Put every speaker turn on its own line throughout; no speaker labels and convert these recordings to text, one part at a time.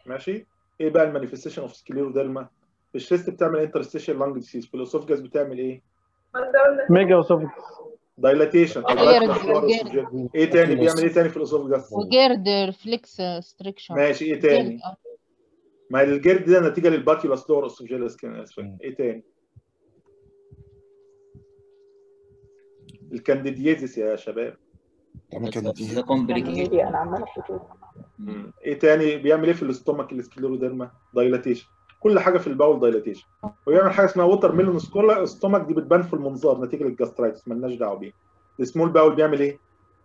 ماشي ايه بقى المانيفستيشن اوف سكليروديرما في الشيست بتعمل انترستيشال لانج ديسيز في الاسوفجاس بتعمل ايه
ميجا وسوفيكس
دايلاتيشن
جيرد.
ايه تاني بيعمل ايه تاني في الاسوفجاس
وجيرد ريفلكس ستريكشن
ماشي ايه تاني ما الجرد ده نتيجه للباكيولاس لور اسوفجيلاس كان اسف ايه تاني الكانديديزيس يا شباب
تعمل كده
ده كومبليكيت
دي انا عماله بتقول
مم. ايه تاني بيعمل ايه في الاستومك السكليروديرما دايلاتيشن كل حاجه في الباول دايلاتيشن ويعمل حاجه اسمها ووتر ميلون سكولا استومك دي بتبان في المنظار نتيجه للجاسترايتس مالناش دعوه بيها السمول باول بيعمل ايه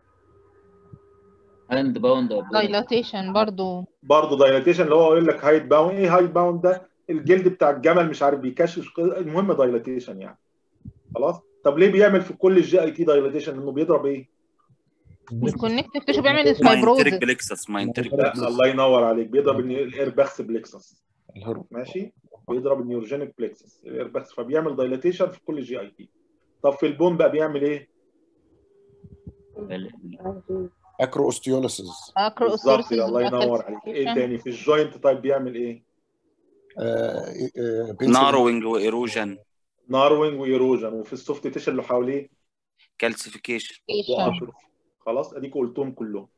هاند باوند
دايلاتيشن برضو
برضه دايلاتيشن اللي هو يقول لك هايت باوند ايه هايت باوند ده الجلد بتاع الجمل مش عارف بيكشف المهم دايلاتيشن يعني خلاص طب ليه بيعمل في كل الجي اي تي دايلاتيشن انه بيضرب ايه
الكونكتيف تيشو بيعمل
ماينتريك
فايبروزس
بليكسس ماينتريك
لا الله ينور عليك بيضرب الايرباكس بليكسس
الهرم
ماشي بيضرب النيورجينيك بليكسس الايرباكس فبيعمل دايلاتيشن في كل الجي اي تي طب في البون بقى بيعمل ايه
اكرو اوستيوليسيس
بالظبط الله ينور عليك ايه تاني في الجوينت طيب بيعمل ايه
ناروينج وايروجن
ناروينج وايروجن وفي السوفت تيشن اللي حواليه
كالسيفيكيشن
واتروفي خلاص اديك قلتهم كلهم